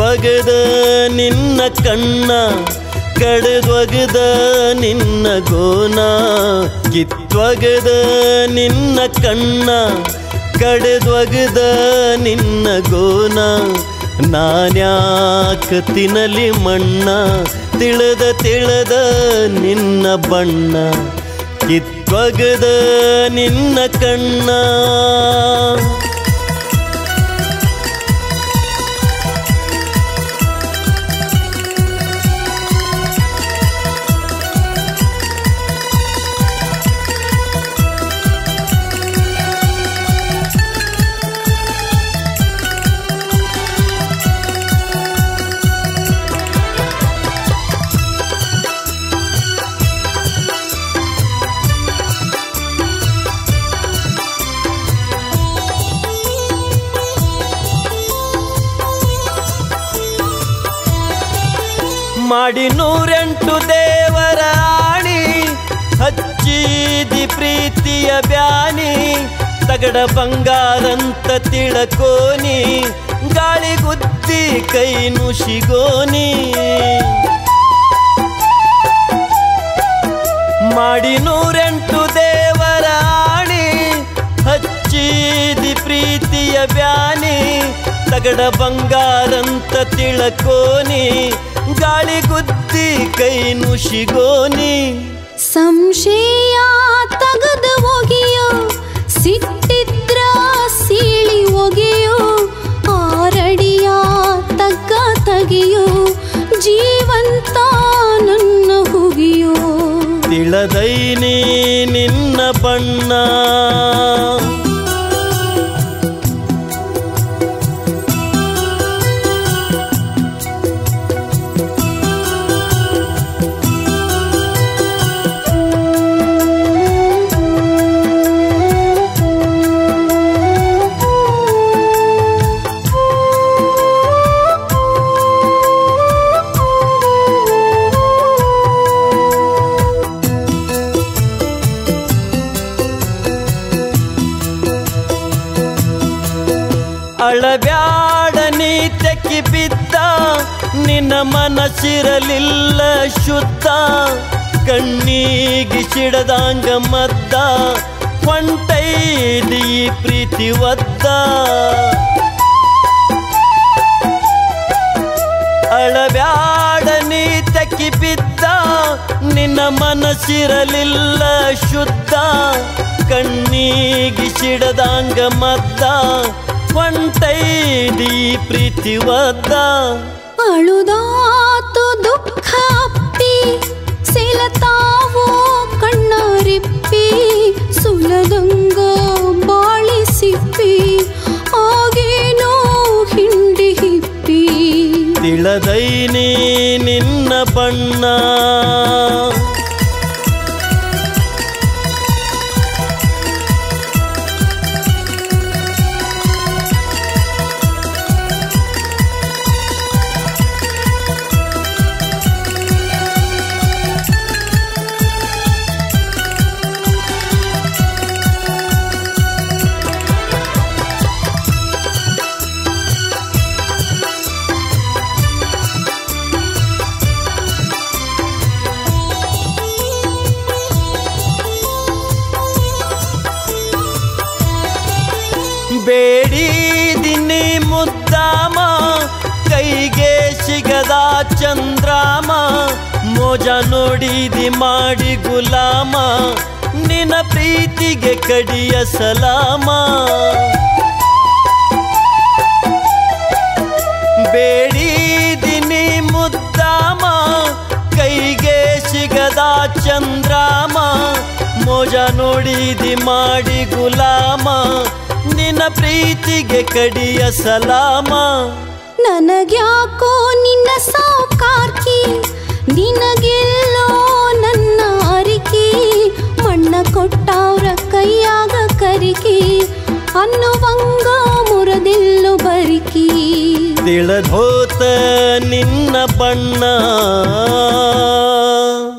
ಕಿತ್ವಗದ ನಿನ್ನ ಕಣ್ಣ ಕಡದೊಗದ ನಿನ್ನ ಗೋನ ಕಿತ್ವಗದ ನಿನ್ನ ಕಣ್ಣ ಕಡದೊಗದ ನಿನ್ನ ಗೋನ ನಾನ್ಯಾಕ ತಿನ್ನಲಿ ಮಣ್ಣ ತಿಳದ ತಿಳದ ನಿನ್ನ ಬಣ್ಣ ಕಿತ್ವಗದ ನಿನ್ನ ಕಣ್ಣ ಮಾಡಿ ನೂರೆಂಟು ದೇವರ ಆಣಿ ಹಚ್ಚಿದಿ ಪ್ರೀತಿಯ ಬ್ಯಾನಿ ತಗಡ ಬಂಗಾರಂತ ತಿಳಕೋನಿ ಗಾಳಿ ಗುದ್ದಿ ಕೈ ನುಶಿಗೋನಿ ಮಾಡಿ ನೂರೆಂಟು ದೇವರ ಆಣಿ ಹಚ್ಚಿದಿ ಪ್ರೀತಿಯ ಬ್ಯಾನಿ ತಗಡ ಬಂಗಾರಂತ ತಿಳಕೋನಿ ಗಾಳಿ ಗುದ್ದಿ ಕೈ ನುಶಿಗೋನಿ ಸಂಶಯ ತಗದು ಒಗೆಯೋ ಸಿಟ್ಟಿದ್ರ ಸೀಳಿ ಒಗೆಯೋ ಆರಡಿಯ ತಗ್ಗ ತಗಿಯೋ ಜೀವಂತ ನನ್ನ ಹುಗಿಯೋ ತಿಳದೈನಿ ನಿನ್ನ ಬಣ್ಣ ಅಳಬ್ಯಾಡ ನೀ ತೆಕ್ಕಿ ಬಿದ್ದ ನಿನ್ನ ಮನಸ್ಸಿರಲಿಲ್ಲ ಶುದ್ಧ ಕಣ್ಣಿಗೆ ಸಿಡದಾಂಗ ಮದ್ದ ಹೊಂಟೈದಿ ಈ ಪ್ರೀತಿ ಒದ್ದ ಅಳಬ್ಯಾಡ ನೀ ತೆಕ್ಕಿ ಬಿದ್ದ ನಿನ್ನ ಮನಸ್ಸಿರಲಿಲ್ಲ ಶುದ್ಧ ಕಣ್ಣಿಗೆ ಸಿಡದಾಂಗ ಮದ್ದ ಹೊಂಟೈದಿ ಈ ಪ್ರೀತಿ ಒದ್ದ ಅಳುದಾತು ದುಃಖ ಅಪ್ಪಿ ಸಿಲತಾವೋ ಕಣ್ಣರಿಪ್ಪಿ ಸುಲದಂಗ ಬಾಳಿ ಸಿಪ್ಪಿ ಆಗೇನೋ ಹಿಂಡಿ ಹಿಪ್ಪಿ ತಿಳದೈನಿ ನಿನ್ನ ಬಣ್ಣ ಬೇಡಿದಿನಿ ಮುದ್ದಾಮ ಕೈಗೆ ಸಿಗದ ಚಂದ್ರಾಮ ಮೋಜ ನೋಡಿದಿ ಮಾಡಿ ಗುಲಾಮ ನಿನ್ನ ಪ್ರೀತಿಗೆ ಕಡಿಯ ಸಲಾಮ ಬೇಡಿದಿನಿ ಮುದ್ದಾಮ ಕೈಗೆ ಸಿಗದ ಚಂದ್ರಾಮ ಮೋಜ ನೋಡಿದಿ ಮಾಡಿ ಗುಲಾಮ ನಿನ್ನ ಪ್ರೀತಿಗೆ ಕಡಿಯ ಸಲಾಮ ನನಗ್ಯಾಕೋ ನಿನ್ನ ಸಾವುಕಾರ್ಕಿ ನಿನಗೆಲ್ಲೋ ನನ್ನ ಅರಿಕಿ ಮಣ್ಣ ಕೊಟ್ಟವ್ರ ಕೈಯಾಗ ಕರಿಕಿ ಅನ್ನುವಂಗ ಮುರದಿಲ್ಲು ಬರಿಕಿ ತಿಳಧೋತ ನಿನ್ನ ಬಣ್ಣ